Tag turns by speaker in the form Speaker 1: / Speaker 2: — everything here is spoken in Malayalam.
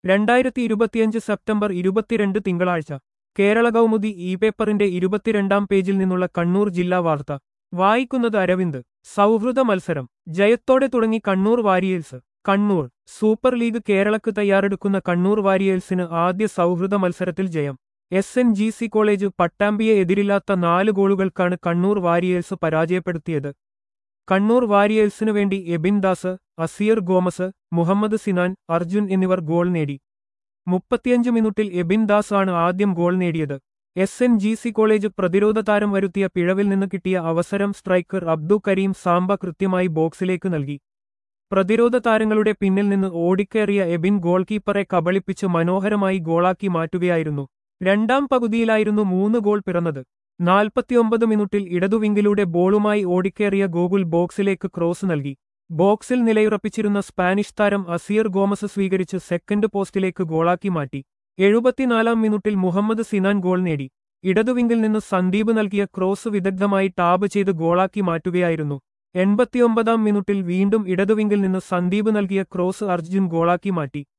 Speaker 1: രണ്ടായിരത്തി ഇരുപത്തിയഞ്ച് സെപ്റ്റംബർ ഇരുപത്തിരണ്ട് തിങ്കളാഴ്ച കേരള കൗമുദി ഇ പേപ്പറിന്റെ ഇരുപത്തിരണ്ടാം പേജിൽ നിന്നുള്ള കണ്ണൂർ ജില്ലാ വാർത്ത വായിക്കുന്നത് അരവിന്ദ് സൗഹൃദ മത്സരം ജയത്തോടെ തുടങ്ങി Kannur Warriors Kannur super league കേരളക്ക് തയ്യാറെടുക്കുന്ന കണ്ണൂർ വാരിയേഴ്സിന് ആദ്യ സൗഹൃദ മത്സരത്തിൽ ജയം S N G C college പട്ടാമ്പിയെ എതിരില്ലാത്ത നാല് ഗോളുകൾക്കാണ് കണ്ണൂർ വാരിയേഴ്സ് പരാജയപ്പെടുത്തിയത് കണ്ണൂർ വാരിയേഴ്സിനു വേണ്ടി എബിൻ ദാസ് അസിയർ ഗോമസ് മുഹമ്മദ് സിനാൻ അർജുൻ എന്നിവർ ഗോൾ നേടി മുപ്പത്തിയഞ്ച് മിനിറ്റിൽ എബിൻ ദാസ് ആണ് ആദ്യം ഗോൾ നേടിയത് S N G C college പ്രതിരോധ താരം വരുത്തിയ പിഴവിൽ നിന്ന് കിട്ടിയ അവസരം സ്ട്രൈക്കർ അബ്ദു കരീം സാംബ കൃത്യമായി ബോക്സിലേക്ക് നൽകി പ്രതിരോധ താരങ്ങളുടെ പിന്നിൽ നിന്ന് ഓടിക്കയറിയ എബിൻ ഗോൾ കീപ്പറെ കബളിപ്പിച്ച് മനോഹരമായി ഗോളാക്കി മാറ്റുകയായിരുന്നു രണ്ടാം പകുതിയിലായിരുന്നു മൂന്ന് ഗോൾ പിറന്നത് നാൽപ്പത്തിയൊമ്പത് മിനിറ്റിൽ ഇടതുവിങ്കിലൂടെ ബോളുമായി ഓടിക്കേറിയ ഗോകുൽ ബോക്സിലേക്ക് ക്രോസ് നൽകി ബോക്സിൽ നിലയുറപ്പിച്ചിരുന്ന സ്പാനിഷ് താരം അസിയർ ഗോമസ് സ്വീകരിച്ച് സെക്കൻഡ് പോസ്റ്റിലേക്ക് ഗോളാക്കി മാറ്റി എഴുപത്തിനാലാം മിനിറ്റിൽ മുഹമ്മദ് സിനാൻ ഗോൾ നേടി ഇടതുവിങ്കിൽ നിന്ന് സന്ദീപ് നൽകിയ ക്രോസ് വിദഗ്ധമായി ടാബ് ചെയ്ത് ഗോളാക്കി മാറ്റുകയായിരുന്നു എൺപത്തിയൊമ്പതാം മിനിറ്റിൽ വീണ്ടും ഇടതുവിങ്കിൽ നിന്ന് സന്ദീപ് നൽകിയ ക്രോസ് അർജുൻ ഗോളാക്കി മാറ്റി